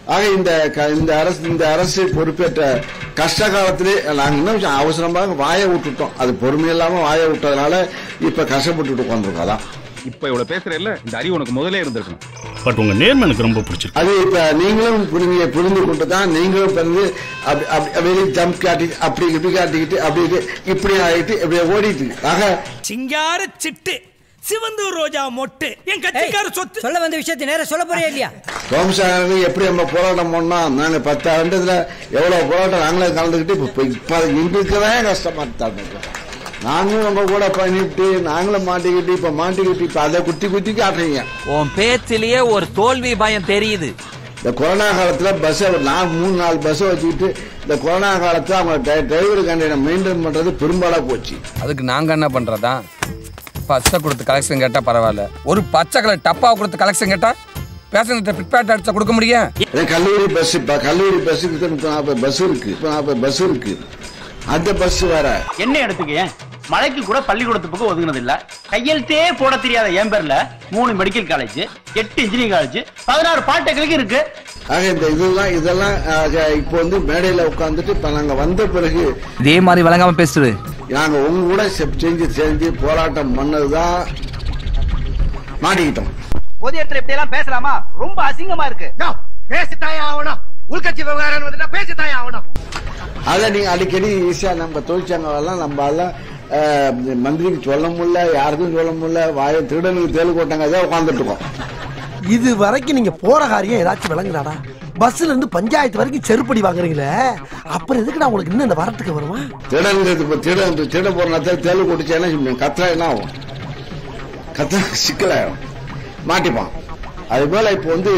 ஆக இந்த க- இந்த அரசு இந்த அரசு பொறுப்பேற்ற கஷ்ட காலத்திலே நாங்க இன்னும் கொஞ்சம் அவசரமாக வாயை விட்டுட்டோம் அது பொறுமை இல்லாம வாயை விட்டதுனால இப்ப கஷ்டப்பட்டுட்டு உட்காந்துருக்கோம் அதான் இப்ப இவ்வளவு பேசுறேல்ல இந்த அறிவு உனக்கு முதல்ல இருந்திருக்கணும் பட் உங்க நேர்மை எனக்கு ரொம்ப பிடிச்சிருக்கு அது இப்ப நீங்களும் புரிஞ்சு புரிந்து கொண்டு தான் நீங்களும் பிறந்து அப்படி அப்படி அப்படியே ஜம்ப் காட்டி அப்படி இப்படி காட்டிக்கிட்டு அப்படி இது, இப்படி ஆகிட்டு இப்படியே ஓடிட்டு இருக்கு. ஆக சிங்கார சிட்டு சிவந்தூர் ரோஜா மொட்டு என் கட்சிக்கார சொத்து சொல்ல வந்த விஷயத்தை நேரம் சொல்ல போறியா இல்லையா சோமசாமி எப்படி நம்ம போராட்டம் பண்ணோம் நாங்க பத்து ஆண்டுல எவ்வளவு போராட்டம் நாங்களே கலந்துக்கிட்டு இப்ப இப்ப இன்றைக்குதான் கஷ்டமா இருந்தாங்க நாங்களும் உங்க கூட பண்ணிட்டு நாங்களும் மாட்டிக்கிட்டு இப்ப மாட்டிக்கிட்டு இப்ப அதை குத்தி குத்தி காட்டுறீங்க உன் பேச்சிலேயே ஒரு தோல்வி பயம் தெரியுது இந்த கொரோனா காலத்துல பஸ் நான் மூணு நாலு பஸ் வச்சுக்கிட்டு இந்த கொரோனா காலத்துல அவங்க டிரைவர் கண்டினை மெயின்டைன் பண்றது பெரும்பாலா போச்சு அதுக்கு நாங்க என்ன பண்றதா பச்சை கொடுத்து கலெக்ஷன் கேட்டா பரவாயில்ல ஒரு பச்சை கலர் டப்பாவை கொடுத்து கலெக்ஷன் கேட்டா பேசஞ்சர் பிட்பேட் அடிச்சா கொடுக்க முடியும் ஏன்னா கல்லூரி பஸ் இப்ப கல்லூரி பஸ்ஸுக்கு முப்பது நாற்பது பஸ் இருக்கு இப்ப நாற்பது பஸ் இருக்கு அந்த பஸ் வேற என்ன எடுத்துக்க மழைக்கு கூட பள்ளிக்கூடத்து பக்கம் ஒதுங்கினது இல்ல கையெழுத்தே போட தெரியாத என் பேர்ல மூணு மெடிக்கல் காலேஜ் எட்டு இன்ஜினியரிங் காலேஜ் பதினாறு பாலிடெக்னிக் இருக்கு ஆக இந்த இதெல்லாம் இதெல்லாம் ஆக, இப்போ வந்து மேடையில உட்கார்ந்துட்டு இப்ப நாங்க வந்த பிறகு இதே மாதிரி வழங்காம பேசுறது நாங்க உங்க கூட செப் செஞ்சு செஞ்சு போராட்டம் பண்ணதுதான் மாட்டிக்கிட்டோம் பொது இடத்துல இப்படி எல்லாம் பேசலாமா ரொம்ப அசிங்கமா இருக்கு பேசித்தாயா ஆகணும் உள்கட்சி விவகாரம் வந்துட்டா பேசித்தாயா ஆகணும் அதை நீங்க அடிக்கடி ஈஸியா நம்ம தொழிற்சங்கம் எல்லாம் நம்ம எல்லாம் அஹ், மந்திரிக்கு சொல்ல முடியல யாருக்கும் சொல்ல முடியல வாய திருடனுக்கு தேல் போட்டாங்க ஏதோ உட்காந்துட்டு இருக்கோம் இது வரைக்கும் நீங்க போற காரியம் ஏதாச்சும் விளங்குறாடா பஸ்ல இருந்து பஞ்சாயத்து வரைக்கும் செருப்படி வாங்குறீங்களே அப்புறம் எதுக்குடா உங்களுக்கு இன்னும் இந்த வரத்துக்கு வருமா திருடன்றது இப்ப திருடன் திருட போறா தேல் குடிச்சா என்ன செய்யும்? கத்துறா என்ன ஆகும் கத்துறா சிக்கலாயிரும் மாட்டிப்பான் அது போல இப்போ வந்து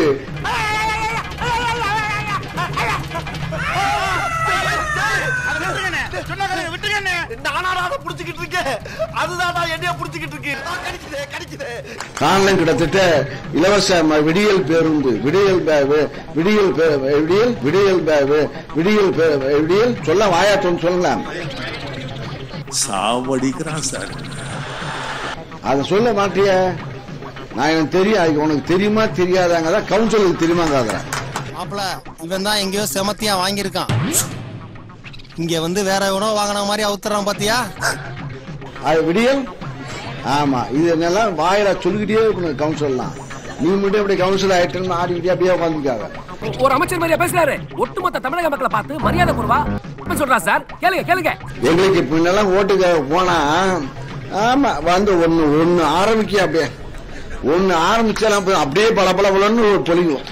காரணம் கிட்டத்தட்ட இலவச ம- விடியல் பேருந்து விடியல் பே- வி- விடியல் பே- விடியல் விடியல் பே- வி- விடியல் பே- விடியல் சொல்ல வாயாத்தோன்னு சொல்லுங்களேன் சாவடிக்கிறான் சார் அதை சொல்ல மாட்டிய நான் எனக்கு தெரியும் அதுக்கு உனக்கு தெரியுமா தெரியாதாங்க தான் கவுன்சிலுக்கு தெரியுமாங்க மாப்பிள இவன் தான் எங்கேயோ செமத்தியா வாங்கியிருக்கான் இங்க வந்து வேற எவனோ வாங்கின மாதிரி அவுத்துறான் பாத்தியா அது விடியல் ஆமா இது என்னெல்லாம் வாயில சொல்லிக்கிட்டே இருக்கணும் கவுன்சில்லாம் நீ மட்டும் இப்படி கவுன்சில் ஆயிட்டுன்னு ஆடிக்கிட்டே அப்படியே உட்காந்துக்காங்க ஒரு அமைச்சர் மாதிரியா பேசுறாரு ஒட்டுமொத்த தமிழக மக்களை பார்த்து மரியாதை குறைவா சொல்றா சார் கேளுங்க கேளுங்க எங்களுக்கு முன்னெல்லாம் ஓட்டுக்க போனா ஆமா வந்து ஒண்ணு ஒண்ணு ஆரம்பிக்க அப்படியே ஒண்ணு ஆரம்பிச்சா அப்படியே பல பல பலன்னு பொழியும்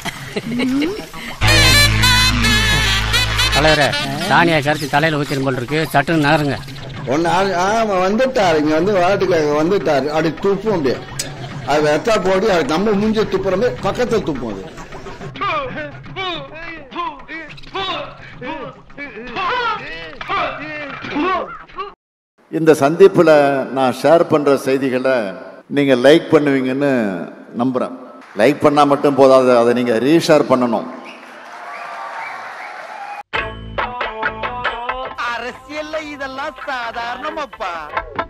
தலைவரே சாணியை கரைச்சி தலையில ஊத்திரும் போல் இருக்கு சட்டுன்னு நகருங்க ஒன்னு ஆ- ஆமா வந்துட்டாரு இங்க வந்து வாட்டுக்காக வந்துட்டாரு அப்படி துப்பும் அப்படியே அது வெத்தா போடி அது நம்ம மூஞ்ச துப்புறமே பக்கத்துல துப்பும் அது இந்த சந்திப்பில் நான் ஷேர் பண்ணுற செய்திகளை நீங்கள் லைக் பண்ணுவீங்கன்னு நம்புகிறேன் லைக் பண்ணால் மட்டும் போதாது அதை நீங்கள் ரீஷேர் பண்ணணும் அரசியல்ல இதெல்லாம் சாதாரணமாப்பா